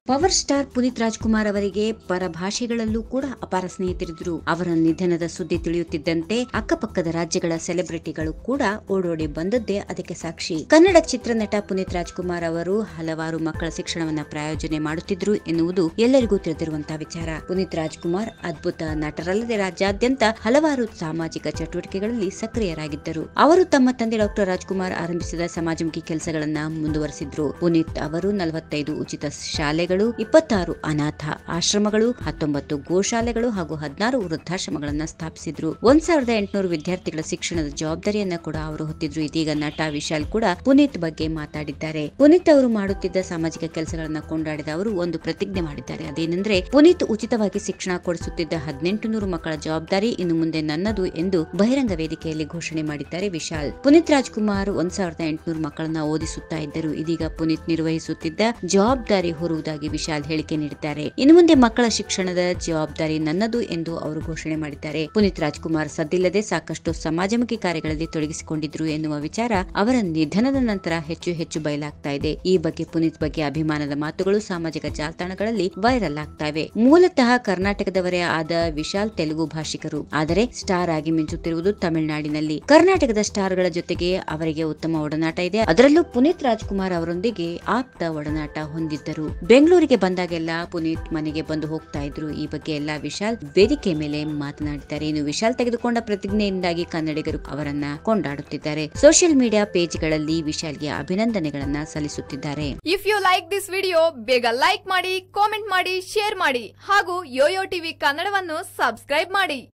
power star Puneeth Rajkumar ಅವರಿಗೆ ಪರಭಾಷೆಗಳಲ್ಲೂ ಕೂಡ ಅಪಾರ ಸ್ನೇಹಿತರಿದ್ರು ಅವರ ನಿಧನದ ಸುದ್ದಿ ತಿಳಿಯುತ್ತಿದ್ದಂತೆ ಅಕ್ಕಪಕ್ಕದ ರಾಜ್ಯಗಳ ಸೆಲೆಬ್ರಿಟಿಗಳು ಕೂಡ ಓಡೋಡಿ ಬಂದದ್ದೇ ಅದಕ್ಕೆ ಸಾಕ್ಷಿ ಕನ್ನಡ ಚಿತ್ರನಟ ಪುನೀತ್ ರಾಜ್ಕುಮಾರ್ ಅವರು ಹಲವಾರು ಮಕ್ಕಳ ಶಿಕ್ಷಣವನ್ನ ಪ್ರಾಯೋಜನೆ ಮಾಡುತ್ತಿದ್ರು ಎನ್ನುವುದು ಎಲ್ಲರಿಗೂ ತಿಳಿದಿರುವಂತಹ ವಿಚಾರ ಪುನೀತ್ ರಾಜ್ಕುಮಾರ್ ಅದ್ಭುತ ನಟರಲ್ಲದೆ ರಾಜ್ಯಾದ್ಯಂತ ಹಲವಾರು ಸಾಮಾಜಿಕ ಚಟುವಟಿಕೆಗಳಲ್ಲಿ ಸಕ್ರಿಯರಾಗಿದ್ದರು ಅವರು ತಮ್ಮ ತಂದೆ ಡಾಕ್ಟರ್ ರಾಜ್ಕುಮಾರ್ ಆರಂಭಿಸಿದ ಸಮಾಜಮುಖಿ ಕೆಲಸಗಳನ್ನ ಮುಂದುವರೆಸಿದ್ರು ಪುನೀತ್ ಅವರು ನಲವತ್ತೈದು ಉಚಿತ ಶಾಲೆಗಳು ಇಪ್ಪತ್ತಾರು ಅನಾಥ ಆಶ್ರಮಗಳು ಹತ್ತೊಂಬತ್ತು ಗೋಶಾಲೆಗಳು ಹಾಗೂ ಹದಿನಾರು ವೃದ್ಧಾಶ್ರಮಗಳನ್ನ ಸ್ಥಾಪಿಸಿದ್ರು ಒಂದ್ ಸಾವಿರದ ಎಂಟುನೂರು ವಿದ್ಯಾರ್ಥಿಗಳ ಶಿಕ್ಷಣದ ಜವಾಬ್ದಾರಿಯನ್ನ ಕೂಡ ಅವರು ಹೊತ್ತಿದ್ರು ಇದೀಗ ನಟ ವಿಶಾಲ್ ಕೂಡ ಪುನೀತ್ ಬಗ್ಗೆ ಮಾತಾಡಿದ್ದಾರೆ ಪುನೀತ್ ಅವರು ಮಾಡುತ್ತಿದ್ದ ಸಾಮಾಜಿಕ ಕೆಲಸಗಳನ್ನ ಕೊಂಡಾಡಿದ ಅವರು ಒಂದು ಪ್ರತಿಜ್ಞೆ ಮಾಡಿದ್ದಾರೆ ಅದೇನೆಂದ್ರೆ ಪುನೀತ್ ಉಚಿತವಾಗಿ ಶಿಕ್ಷಣ ಕೊಡಿಸುತ್ತಿದ್ದ ಹದಿನೆಂಟು ನೂರು ಮಕ್ಕಳ ಜವಾಬ್ದಾರಿ ಇನ್ನು ಮುಂದೆ ನನ್ನದು ಎಂದು ಬಹಿರಂಗ ವೇದಿಕೆಯಲ್ಲಿ ಘೋಷಣೆ ಮಾಡಿದ್ದಾರೆ ವಿಶಾಲ್ ಪುನೀತ್ ರಾಜ್ಕುಮಾರ್ ಒಂದ್ ಸಾವಿರದ ಎಂಟುನೂರು ಮಕ್ಕಳನ್ನ ಓದಿಸುತ್ತಾ ಇದ್ದರು ಇದೀಗ ಪುನೀತ್ ನಿರ್ವಹಿಸುತ್ತಿದ್ದ ಜವಾಬ್ದಾರಿ ಹೊರುವುದಾಗಿ ವಿಶಾಲ್ ಹೇಳಿಕೆ ನೀಡಿದ್ದಾರೆ ಇನ್ನು ಮುಂದೆ ಮಕ್ಕಳ ಶಿಕ್ಷಣದ ಜವಾಬ್ದಾರಿ ನನ್ನದು ಎಂದು ಅವರು ಘೋಷಣೆ ಮಾಡಿದ್ದಾರೆ ಪುನೀತ್ ರಾಜ್ಕುಮಾರ್ ಸದ್ದಿಲ್ಲದೆ ಸಾಕಷ್ಟು ಸಮಾಜಮುಖಿ ಕಾರ್ಯಗಳಲ್ಲಿ ತೊಡಗಿಸಿಕೊಂಡಿದ್ರು ಎನ್ನುವ ವಿಚಾರ ಅವರ ನಿಧನದ ನಂತರ ಹೆಚ್ಚು ಹೆಚ್ಚು ಬಯಲಾಗ್ತಾ ಇದೆ ಈ ಬಗ್ಗೆ ಪುನೀತ್ ಬಗ್ಗೆ ಅಭಿಮಾನದ ಮಾತುಗಳು ಸಾಮಾಜಿಕ ಜಾಲತಾಣಗಳಲ್ಲಿ ವೈರಲ್ ಆಗ್ತಾ ಇವೆ ಮೂಲತಃ ಕರ್ನಾಟಕದವರೇ ಆದ ವಿಶಾಲ್ ತೆಲುಗು ಭಾಷಿಕರು ಆದರೆ ಸ್ಟಾರ್ ಆಗಿ ಮಿಂಚುತ್ತಿರುವುದು ತಮಿಳುನಾಡಿನಲ್ಲಿ ಕರ್ನಾಟಕದ ಸ್ಟಾರ್ಗಳ ಜೊತೆಗೆ ಅವರಿಗೆ ಉತ್ತಮ ಒಡನಾಟ ಇದೆ ಅದರಲ್ಲೂ ಪುನೀತ್ ರಾಜ್ಕುಮಾರ್ ಅವರೊಂದಿಗೆ ಆಪ್ತ ಒಡನಾಟ ಹೊಂದಿದ್ದರು ಬೆಂಗಳೂರಿಗೆ ಬಂದಾಗೆಲ್ಲ ಪುನೀತ್ ಮನೆಗೆ ಬಂದು ಹೋಗ್ತಾ ಇದ್ರು ಈ ಬಗ್ಗೆ ಎಲ್ಲ ವಿಶಾಲ್ ವೇದಿಕೆ ಮೇಲೆ ಮಾತನಾಡಿದ್ದಾರೆ ಇನ್ನು ವಿಶಾಲ್ ತೆಗೆದುಕೊಂಡ ಪ್ರತಿಜ್ಞೆಯಿಂದಾಗಿ ಕನ್ನಡಿಗರು ಅವರನ್ನ ಕೊಂಡಾಡುತ್ತಿದ್ದಾರೆ ಸೋಷಿಯಲ್ ಮೀಡಿಯಾ ಪೇಜ್ಗಳಲ್ಲಿ ವಿಶಾಲ್ಗೆ ಅಭಿನಂದನೆಗಳನ್ನ ಸಲ್ಲಿಸುತ್ತಿದ್ದಾರೆ if you like this video ಬೇಗ ಲೈಕ್ ಮಾಡಿ ಕಾಮೆಂಟ್ ಮಾಡಿ ಶೇರ್ ಮಾಡಿ ಹಾಗೂ ಯೋಯೋ ಟಿವಿ ಕನ್ನಡವನ್ನು ಸಬ್ಸ್ಕ್ರೈಬ್ ಮಾಡಿ